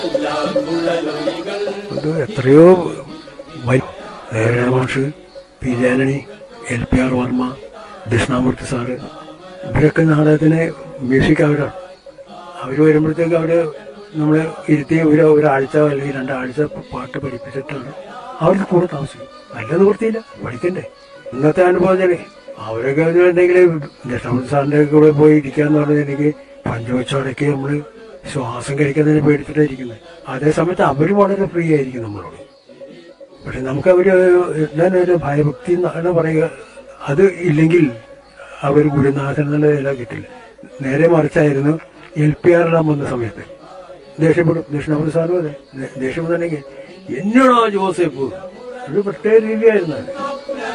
ഇത് എത്രയോ വൈ- നാരായണ മാഷ് P Janani L P R Varma Dakshinamoorthy sir ഇവരൊക്കെ നാടകത്തിന് മ്യൂസിക് അവരാണ് അവർ വരുമ്പോഴത്തേക്ക് അവർ നമ്മൾ ഇരുത്തി ഒരു ഒരാഴ്ച അല്ലെങ്കിൽ രണ്ടാഴ്ച പാട്ട് പഠിപ്പിച്ചിട്ടാണ് അവർക്ക് കൂടെ താമസിക്കും നല്ല നിവൃത്തിയില്ല പഠിക്കണ്ടേ ഇന്നത്തെ അനുഭവം വെച്ചാൽ അവരൊക്കെ ഉണ്ടെങ്കിൽ ദക്ഷിണാമൂർത്തി സാറിൻ്റെ കൂടെ പോയി ഇരിക്കാന്ന് പറഞ്ഞാൽ എനിക്ക് പഞ്ചവച്ചോടൊക്കെ നമ്മൾ ശ്വാസം കഴിക്കുന്നതിന് പേടിച്ചിട്ടാണ് ഇരിക്കുന്നത് അതേ സമയത്ത് അവർ വളരെ ഫ്രീ ആയിരിക്കും നമ്മളോട് പക്ഷെ നമുക്ക് അവര് എന്താണ് ഒരു ഭയഭക്തി എന്നാണ് പറയുക അത് ഇല്ലെങ്കിൽ അവർ ഗുരുനാഥൻ എന്നുള്ള നില കിട്ടില്ല നേരെ മറിച്ചായിരുന്നു എൽ പി ആറിലാൻ വന്ന സമയത്ത് ദേഷ്യപ്പെടും ദക്ഷിണാമൂർത്തി സാറും അതെ ദേ- ദേഷ്യപ്പെടുന്നെങ്കിൽ എന്നോടോ ജോസഫ് ഒരു പ്രത്യേക രീതിയായിരുന്നു അത്